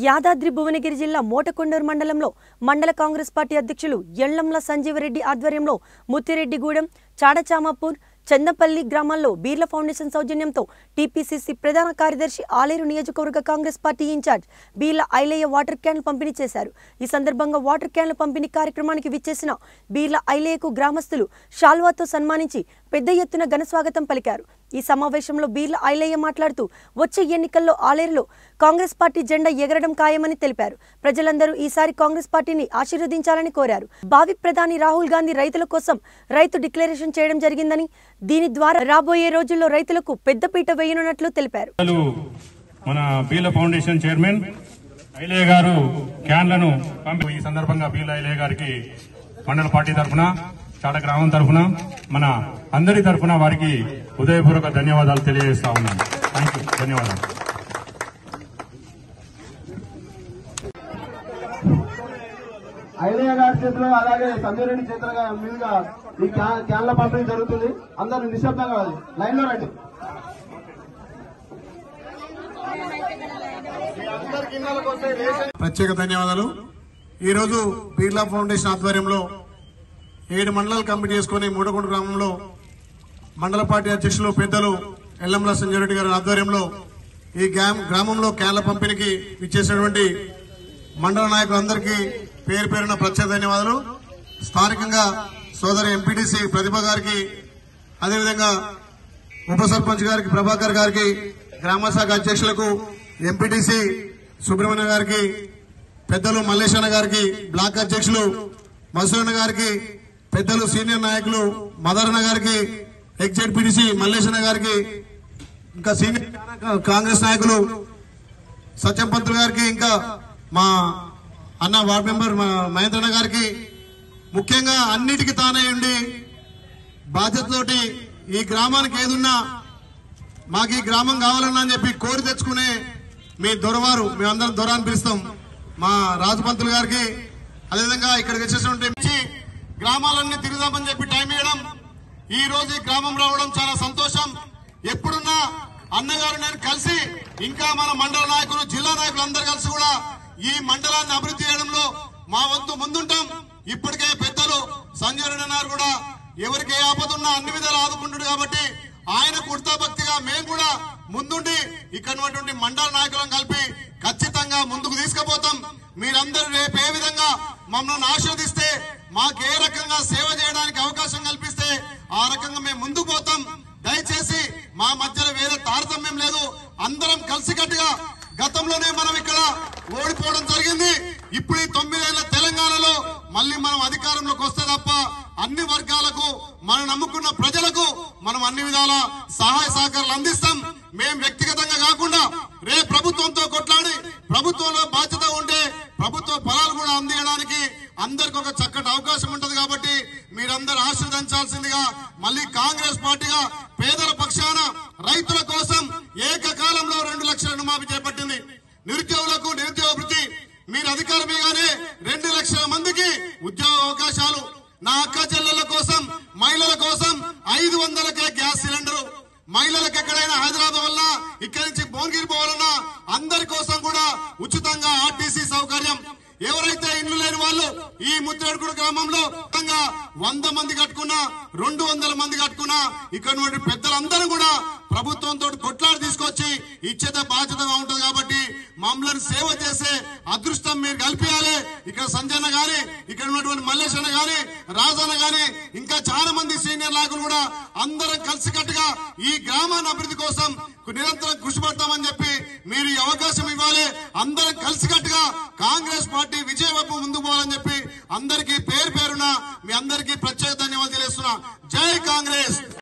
యాదాద్రి భువనగిరి జిల్లా మోటకొండూరు మండలంలో మండల కాంగ్రెస్ పార్టీ అధ్యక్షులు ఎళ్లంల సంజీవరెడ్డి ఆధ్వర్యంలో ముత్తిరెడ్డిగూడెం చాడచామాపూర్ చందపల్లి గ్రామాల్లో బీర్ల ఫౌండేషన్ సౌజన్యంతో టీపీసీసీ ప్రధాన కార్యదర్శి ఆలేరు నియోజకవర్గ Congress party incharge Beerla Ailaiah water క్యాన్లు పంపిణీ చేశారు ఈ సందర్భంగా వాటర్ క్యాన్ల పంపిణీ కార్యక్రమానికి విచ్చేసిన బీర్ల ఐలయ్యకు గ్రామస్తులు షాల్వాతో సన్మానించి పెద్ద ఎత్తున ఘనస్వాగతం పలికారు ఈ సమావేశంలో బీర్ల ఐలయ్య మాట్లాడుతూ వచ్చే ఎన్నికల్లో ఆలేరులో కాంగ్రెస్ పార్టీ జెండా ఎగరడం ఖాయమని తెలిపారు ప్రజలందరూ ఈసారి కాంగ్రెస్ పార్టీని ఆశీర్వదించాలని కోరారు భావి ప్రధాని రాహుల్ గాంధీ రైతుల కోసం రైతు డిక్లరేషన్ చేయడం జరిగిందని దీని ద్వారా రాబోయే రోజుల్లో రైతులకు పెద్దపీట వేయనున్నట్లు తెలిపారు అసలు మన బీల ఫౌండేషన్ చైర్మన్ ఐలే గారు క్యాన్లను పంపి ఈ సందర్భంగా బీల ఐలే గారికి మండల పార్టీ తరఫున చాట గ్రామం తరఫున మన అందరి తరఫున వారికి హృదయపూర్వక ధన్యవాదాలు తెలియజేస్తా ఉన్నాను థ్యాంక్ యూ ధన్యవాదాలు ఐలయ్య గారి చేతిలో అలాగే సంజయ్ రెడ్డి చేతులుగా మీదుగా ఈ క్యా- క్యాన్ల పంపిణీ జరుగుతుంది అందరూ నిశ్శబ్దంగా ఉంది. లైన్ లో రండి ప్రత్యేక ధన్యవాదాలు ఈరోజు బిర్లా ఫౌండేషన్ ఆధ్వర్యంలో ఏడు మండలాలు కమిటీ చేసుకుని మూడకొండ గ్రామంలో మండల పార్టీ అధ్యక్షులు పెద్దలు ఎల్లంల సంజయ్ రెడ్డి గారి ఆధ్వర్యంలో ఈ గ్రామ- గ్రామంలో క్యాన్ల పంపిణీకి ఇచ్చేసినటువంటి మండల నాయకులందరికీ పేరు పేరున ప్రత్యేక ధన్యవాదాలు స్థానికంగా సోదరి ఎంపీటీసీ ప్రతిభ గారికి అదేవిధంగా ఉప సర్పంచ్ గారికి ప్రభాకర్ గారికి గ్రామ శాఖ అధ్యక్షులకు ఎంపీటీసీ సుబ్రహ్మణ్య గారికి పెద్దలు మల్లేశన్న గారికి బ్లాక్ అధ్యక్షులు మసూరన్న గారికి పెద్దలు సీనియర్ నాయకులు మదరన్న గారికి ఎగ్జెడ్పీటీసీ మల్లేశన్న గారికి ఇంకా సీనియర్ కాంగ్రెస్ నాయకులు సత్యం పంతులు గారికి ఇంకా మా అన్న వార్డ్ మెంబర్ మా మహేంద్రన్న గారికి ముఖ్యంగా అన్నిటికీ తానే ఉండి బాధ్యతతోటి ఈ గ్రామానికి ఏదున్నా మాకు ఈ గ్రామం కావాలన్నా అని చెప్పి కోరి తెచ్చుకునే మీ దొరవారు మేమందరం దొర అని పిలుస్తాం మా రాజు పంతులు గారికి అదేవిధంగా ఇక్కడికి వచ్చేసినటువంటి మంచి గ్రామాలన్నీ తిరుగుదామని చెప్పి టైం ఇవ్వడం ఈ రోజు ఈ గ్రామం రావడం చాలా సంతోషం ఎప్పుడున్నా అన్నగారు నేను కలిసి ఇంకా మన మండల నాయకులు జిల్లా నాయకులు అందరు కలిసి కూడా ఈ మండలాన్ని అభివృద్ధి చేయడంలో మా వంతు ముందుంటాం ఇప్పటికే పెద్దలు సంజయ్ రెడ్డి గారు కూడా ఎవరికి ఏ ఆపద ఉన్నా అన్ని విధాలు ఆదుకుంటుడు కాబట్టి ఆయన భక్తిగా మేము కూడా ముందుండి ఇక్కడ ఉన్నటువంటి మండల నాయకులను కలిపి ఖచ్చితంగా ముందుకు తీసుకుపోతాం మీరందరూ రేపు ఏ విధంగా మమ్మల్ని ఆశీర్వదిస్తే మాకు ఏ రకంగా సేవ చేయడానికి అవకాశం కల్పిస్తే ఆ రకంగా మేము ముందుకు పోతాం దయచేసి మా మధ్యలో వేరే తారతమ్యం లేదు అందరం కలిసికట్టుగా గతంలోనే మనం ఇక్కడ ఓడిపోవడం జరిగింది ఇప్పుడు ఈ తొమ్మిదేళ్ల తెలంగాణలో మళ్ళీ మనం అధికారంలోకి వస్తే తప్ప అన్ని వర్గాలకు మనం నమ్ముకున్న ప్రజలకు మనం అన్ని విధాల సహాయ సహకారాలు అందిస్తాం మేం వ్యక్తిగతంగా కాకుండా రే ప్రభుత్వంతో కొట్లాడి ప్రభుత్వంలో బాధ్యత ఉంటే ప్రభుత్వ ఫలాలు కూడా అందించడానికి అందరికి ఒక చక్కటి అవకాశం ఉంటది కాబట్టి మీరందరూ ఆశీర్వదించాల్సిందిగా మళ్ళీ కాంగ్రెస్ పార్టీగా పేదల పక్షాన రైతుల కోసం ఏకకాలంలో రెండు లక్షల రుణమాఫీ చేపట్టింది నిరుద్యోగులకు నిరుద్యోగ వృత్తి మీరు అధికారమేగానే రెండు లక్షల మందికి ఉద్యోగ అవకాశాలు నా అక్క చెల్లెల కోసం మహిళల కోసం ఐదు వందలకే గ్యాస్ సిలిండర్ మహిళలకు ఎక్కడైనా హైదరాబాద్ వల్ల ఇక్కడి నుంచి భువనగిరి పోవాలన్నా అందరి కోసం కూడా ఉచితంగా ఆర్టీసీ సౌకర్యం ఎవరైతే ఇండ్లు లేని వాళ్ళు ఈ ముద్రేడుకుడు గ్రామంలో మొత్తంగా వంద మంది కట్టుకున్నా రెండు వందల మంది కట్టుకున్నా ఇక్కడ ఉన్నటువంటి పెద్దలందరూ కూడా ప్రభుత్వంతో కొట్లాడి తీసుకొచ్చి ఇచ్చేత బాధ్యతగా ఉంటుంది కాబట్టి మమ్మల్ని సేవ చేసే అదృష్టం మీరు కల్పించాలి ఇక్కడ సంజయ్ గాని ఇక్కడ ఉన్నటువంటి మల్లేష్ అన్న గాని రాజన్న గాని ఇంకా చాలా మంది సీనియర్ నాయకులు కూడా అందరం కలిసికట్టుగా ఈ గ్రామాన్ని అభివృద్ధి కోసం నిరంతరం కృషి పడతామని చెప్పి మీరు ఈ అవకాశం ఇవ్వాలి అందరం కలిసికట్టుగా కాంగ్రెస్ పార్టీ విజయ వైపు ముందుకు పోవాలని చెప్పి అందరికీ పేరు పేరున మీ అందరికీ ప్రత్యేక ధన్యవాదాలు తెలియజేస్తున్నా జై కాంగ్రెస్